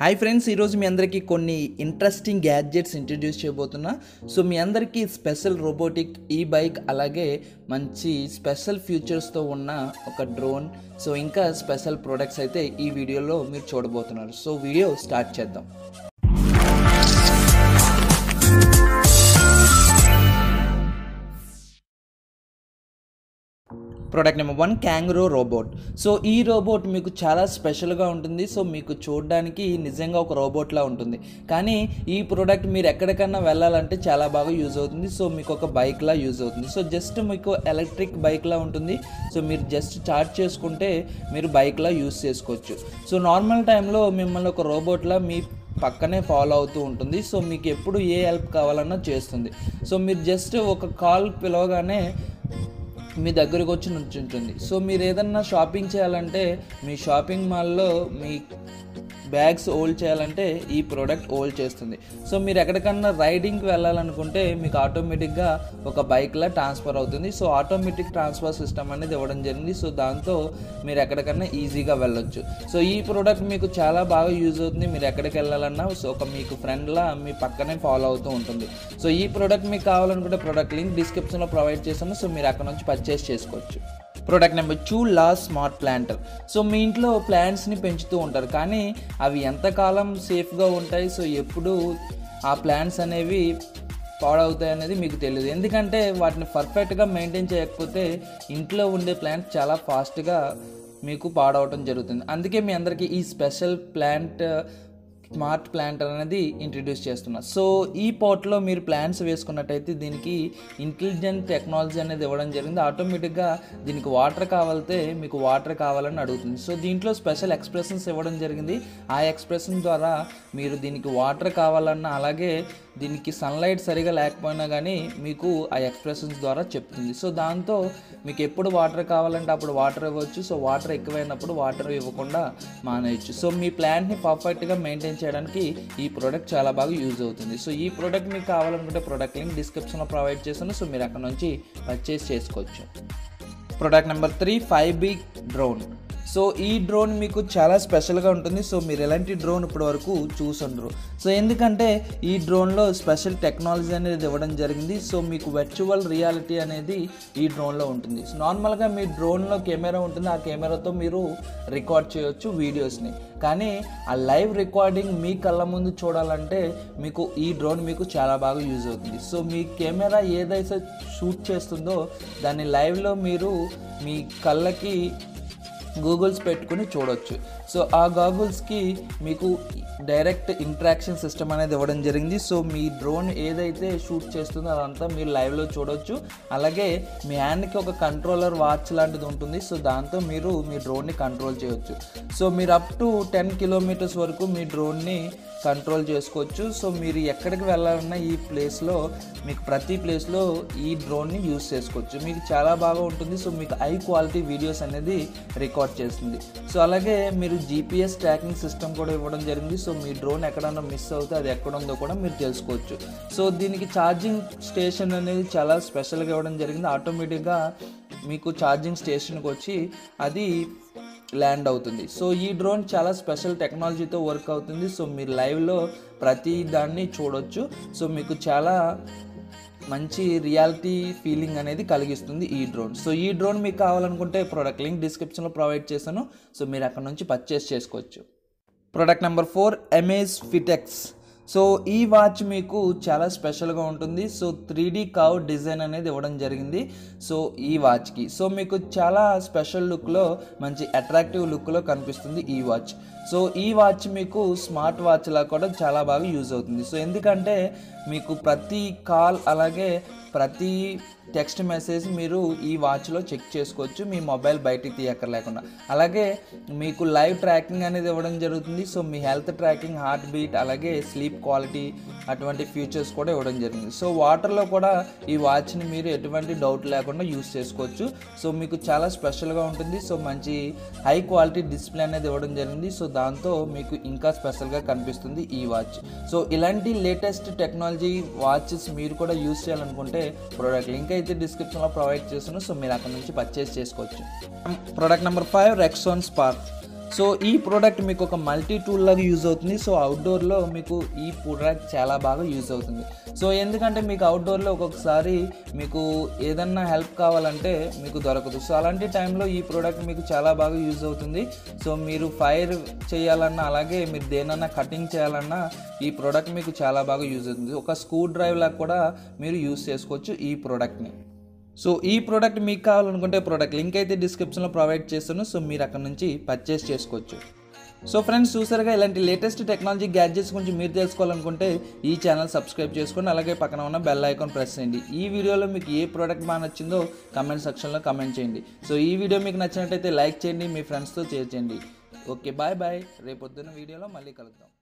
hi friends ఈరోజు మీ అందరికీ కొన్ని ఇంట్రెస్టింగ్ గ్యాడ్జెట్స్ ఇంట్రడ్యూస్ చేయబోతున్నా సో మీ అందరికీ స్పెషల్ రోబోటిక్ ఈ బైక్ అలాగే మంచి స్పెషల్ ఫీచర్స్తో ఉన్న ఒక డ్రోన్ సో ఇంకా స్పెషల్ ప్రొడక్ట్స్ అయితే ఈ వీడియోలో మీరు చూడబోతున్నారు సో వీడియో స్టార్ట్ చేద్దాం ప్రోడక్ట్ నెంబర్ వన్ క్యాంగ్రో రోబోట్ సో ఈ రోబోట్ మీకు చాలా స్పెషల్గా ఉంటుంది సో మీకు చూడడానికి నిజంగా ఒక రోబోట్లా ఉంటుంది కానీ ఈ ప్రోడక్ట్ మీరు ఎక్కడికన్నా వెళ్ళాలంటే చాలా బాగా యూజ్ అవుతుంది సో మీకు ఒక బైక్లా యూజ్ అవుతుంది సో జస్ట్ మీకు ఎలక్ట్రిక్ బైక్లా ఉంటుంది సో మీరు జస్ట్ చార్జ్ చేసుకుంటే మీరు బైక్లా యూజ్ చేసుకోవచ్చు సో నార్మల్ టైంలో మిమ్మల్ని ఒక రోబోట్లా మీ పక్కనే ఫాలో అవుతూ ఉంటుంది సో మీకు ఎప్పుడు ఏ హెల్ప్ కావాలన్నా చేస్తుంది సో మీరు జస్ట్ ఒక కాల్ పిలవగానే మీ దగ్గరకు వచ్చి నుంచుంటుంది సో మీరు ఏదన్నా షాపింగ్ చేయాలంటే మీ షాపింగ్ మాల్లో మీ బ్యాగ్స్ ఓల్డ్ చేయాలంటే ఈ ప్రోడక్ట్ ఓల్డ్ చేస్తుంది సో మీరు ఎక్కడికన్నా రైడింగ్కి వెళ్ళాలనుకుంటే మీకు ఆటోమేటిక్గా ఒక బైక్లా ట్రాన్స్ఫర్ అవుతుంది సో ఆటోమేటిక్ ట్రాన్స్ఫర్ సిస్టమ్ అనేది ఇవ్వడం జరిగింది సో దాంతో మీరు ఎక్కడికన్నా ఈజీగా వెళ్ళొచ్చు సో ఈ ప్రోడక్ట్ మీకు చాలా బాగా యూజ్ అవుతుంది మీరు ఎక్కడికి వెళ్ళాలన్నా సో ఒక మీకు ఫ్రెండ్లా మీ పక్కనే ఫాలో అవుతూ ఉంటుంది సో ఈ ప్రోడక్ట్ మీకు కావాలనుకుంటే ప్రోడక్ట్ లింక్ డిస్క్రిప్షన్లో ప్రొవైడ్ చేస్తాను సో మీరు అక్కడ నుంచి పర్చేస్ చేసుకోవచ్చు ప్రోడక్ట్ నెంబర్ టూ లా స్మార్ట్ ప్లాంటర్ సో మీ ఇంట్లో ప్లాంట్స్ని పెంచుతూ ఉంటారు కానీ అవి ఎంతకాలం సేఫ్గా ఉంటాయి సో ఎప్పుడు ఆ ప్లాంట్స్ అనేవి పాడవుతాయి అనేది మీకు తెలియదు ఎందుకంటే వాటిని పర్ఫెక్ట్గా మెయింటైన్ చేయకపోతే ఇంట్లో ఉండే ప్లాంట్స్ చాలా ఫాస్ట్గా మీకు పాడవటం జరుగుతుంది అందుకే మీ అందరికీ ఈ స్పెషల్ ప్లాంట్ స్మార్ట్ ప్లాంటర్ అనేది ఇంట్రడ్యూస్ చేస్తున్నా సో ఈ పోర్ట్లో మీరు ప్లాన్స్ వేసుకున్నట్టయితే దీనికి ఇంటెలిజెంట్ టెక్నాలజీ అనేది ఇవ్వడం జరిగింది ఆటోమేటిక్గా దీనికి వాటర్ కావాలితే మీకు వాటర్ కావాలని అడుగుతుంది సో దీంట్లో స్పెషల్ ఎక్స్ప్రెషన్స్ ఇవ్వడం జరిగింది ఆ ఎక్స్ప్రెషన్ ద్వారా మీరు దీనికి వాటర్ కావాలన్నా అలాగే దీనికి సన్లైట్ సరిగా లేకపోయినా కానీ మీకు ఆ ఎక్స్ప్రెషన్స్ ద్వారా చెప్తుంది సో దాంతో మీకు ఎప్పుడు వాటర్ కావాలంటే అప్పుడు వాటర్ ఇవ్వచ్చు సో వాటర్ ఎక్కువైనప్పుడు వాటర్ ఇవ్వకుండా మానేయచ్చు సో మీ ప్లాంట్ని పర్ఫెక్ట్గా మెయింటైన్ చేయడానికి ఈ ప్రోడక్ట్ చాలా బాగా యూజ్ అవుతుంది సో ఈ ప్రోడక్ట్ మీకు కావాలనుకుంటే ప్రోడక్ట్ లింక్ డిస్క్రిప్షన్లో ప్రొవైడ్ చేస్తాను సో మీరు అక్కడ నుంచి పర్చేస్ చేసుకోవచ్చు product number three five B drone so ఈ డ్రోన్ మీకు చాలా స్పెషల్గా ఉంటుంది సో మీరు ఎలాంటి డ్రోన్ ఇప్పటి వరకు చూసుండరు సో ఎందుకంటే ఈ డ్రోన్లో స్పెషల్ టెక్నాలజీ అనేది ఇవ్వడం జరిగింది సో మీకు వర్చువల్ రియాలిటీ అనేది ఈ డ్రోన్లో ఉంటుంది సో నార్మల్గా మీ డ్రోన్లో కెమెరా ఉంటుంది ఆ కెమెరాతో మీరు రికార్డ్ చేయొచ్చు వీడియోస్ని కానీ ఆ లైవ్ రికార్డింగ్ మీ కళ్ళ ముందు చూడాలంటే మీకు ఈ డ్రోన్ మీకు చాలా బాగా యూజ్ అవుతుంది సో మీ కెమెరా ఏదైతే షూట్ చేస్తుందో దాన్ని లైవ్లో మీరు మీ కళ్ళకి గూగుల్స్ పెట్టుకుని చూడొచ్చు సో ఆ గాగుల్స్కి మీకు డైరెక్ట్ ఇంట్రాక్షన్ సిస్టమ్ అనేది ఇవ్వడం జరిగింది సో మీ డ్రోన్ ఏదైతే షూట్ చేస్తుందో అదంతా మీరు లైవ్లో చూడొచ్చు అలాగే మీ హ్యాండ్కి ఒక కంట్రోలర్ వాచ్ లాంటిది ఉంటుంది సో దాంతో మీరు మీ డ్రోన్ని కంట్రోల్ చేయొచ్చు సో మీరు అప్ టు టెన్ కిలోమీటర్స్ వరకు మీ డ్రోన్ని కంట్రోల్ చేసుకోవచ్చు సో మీరు ఎక్కడికి వెళ్ళాలన్నా ఈ ప్లేస్లో మీకు ప్రతి ప్లేస్లో ఈ డ్రోన్ని యూస్ చేసుకోవచ్చు మీకు చాలా బాగా ఉంటుంది సో మీకు హై క్వాలిటీ వీడియోస్ అనేది రికార్డ్ చేస్తుంది సో అలాగే మీరు జీపీఎస్ ట్రాకింగ్ సిస్టమ్ కూడా ఇవ్వడం జరిగింది సో మీ డ్రోన్ ఎక్కడన్నా మిస్ అవుతే అది ఎక్కడ ఉందో కూడా మీరు తెలుసుకోవచ్చు సో దీనికి ఛార్జింగ్ స్టేషన్ అనేది చాలా స్పెషల్గా ఇవ్వడం జరిగింది ఆటోమేటిక్గా మీకు ఛార్జింగ్ స్టేషన్కి వచ్చి అది ల్యాండ్ అవుతుంది సో ఈ డ్రోన్ చాలా స్పెషల్ టెక్నాలజీతో వర్క్ అవుతుంది సో మీరు లైవ్లో ప్రతి దాన్ని చూడొచ్చు సో మీకు చాలా మంచి రియాలిటీ ఫీలింగ్ అనేది కలిగిస్తుంది ఈ డ్రోన్ సో ఈ డ్రోన్ మీకు కావాలనుకుంటే ప్రోడక్ట్ లింక్ డిస్క్రిప్షన్లో ప్రొవైడ్ చేశాను సో మీరు అక్కడ నుంచి పర్చేస్ చేసుకోవచ్చు ప్రోడక్ట్ నెంబర్ ఫోర్ ఎమేజ్ ఫిటెక్స్ సో ఈ వాచ్ మీకు చాలా స్పెషల్గా ఉంటుంది so three D curve design అనేది ఇవ్వడం జరిగింది సో ఈ వాచ్కి సో మీకు చాలా స్పెషల్ లుక్లో మంచి అట్రాక్టివ్ లుక్లో కనిపిస్తుంది ఈ వాచ్ సో ఈ వాచ్ మీకు స్మార్ట్ వాచ్లా కూడా చాలా బాగా యూజ్ అవుతుంది సో ఎందుకంటే మీకు ప్రతి కాల్ అలాగే ప్రతి టెక్స్ట్ మెసేజ్ మీరు ఈ వాచ్లో చెక్ చేసుకోవచ్చు మీ మొబైల్ బయటికి తీయక్కర్ లేకుండా అలాగే మీకు లైవ్ ట్రాకింగ్ అనేది ఇవ్వడం జరుగుతుంది సో మీ హెల్త్ ట్రాకింగ్ హార్ట్ బీట్ అలాగే స్లీప్ క్వాలిటీ అటువంటి ఫీచర్స్ కూడా ఇవ్వడం జరిగింది సో వాటర్లో కూడా ఈ వాచ్ని మీరు ఎటువంటి డౌట్ లేకుండా యూస్ చేసుకోవచ్చు సో మీకు చాలా స్పెషల్గా ఉంటుంది సో మంచి హై క్వాలిటీ డిస్ప్లే అనేది ఇవ్వడం జరిగింది సో దాంతో మీకు ఇంకా స్పెషల్గా కనిపిస్తుంది ఈ వాచ్ సో ఇలాంటి లేటెస్ట్ టెక్నాలజీ వాచెస్ మీరు కూడా యూస్ చేయాలనుకుంటే ప్రోడక్ట్ లింక్ అయితే డిస్క్రిప్షన్లో ప్రొవైడ్ చేస్తున్నాను సో మీరు అక్కడ నుంచి పర్చేస్ చేసుకోవచ్చు product number five Rexon spark so ఈ ప్రోడక్ట్ మీకు ఒక మల్టీ టూల్ లాగా యూజ్ అవుతుంది సో అవుట్డోర్లో మీకు ఈ ప్రోడక్ట్ చాలా బాగా యూజ్ అవుతుంది సో ఎందుకంటే మీకు అవుట్డోర్లో ఒక్కొక్కసారి మీకు ఏదన్నా హెల్ప్ కావాలంటే మీకు దొరకదు సో అలాంటి టైంలో ఈ ప్రోడక్ట్ మీకు చాలా బాగా యూజ్ అవుతుంది సో మీరు ఫైర్ చేయాలన్నా అలాగే మీరు దేనన్నా కటింగ్ చేయాలన్నా ఈ ప్రోడక్ట్ మీకు చాలా బాగా యూజ్ అవుతుంది ఒక స్క్రూ డ్రైవ్ లాగా కూడా మీరు యూజ్ చేసుకోవచ్చు ఈ ప్రోడక్ట్ని సో ఈ ప్రోడక్ట్ మీకు కావాలనుకుంటే ప్రోడక్ట్ లింక్ అయితే డిస్క్రిప్షన్లో ప్రొవైడ్ చేస్తాను సో మీరు అక్కడ నుంచి పర్చేస్ చేసుకోవచ్చు సో ఫ్రెండ్స్ చూసారుగా ఇలాంటి లేటెస్ట్ టెక్నాలజీ గ్యాడ్జెట్స్ గురించి మీరు తెలుసుకోవాలనుకుంటే ఈ ఛానల్ సబ్స్క్రైబ్ చేసుకోండి అలాగే పక్కన ఉన్న బెల్ ఐకాన్ ప్రెస్ చేయండి ఈ వీడియోలో మీకు ఏ ప్రోడక్ట్ బాగా నచ్చిందో కమెంట్ సెక్షన్లో కమెంట్ చేయండి సో ఈ వీడియో మీకు నచ్చినట్టయితే లైక్ చేయండి మీ ఫ్రెండ్స్తో షేర్ చేయండి ఓకే బాయ్ బాయ్ రేపొద్దున వీడియోలో మళ్ళీ కలుద్దాం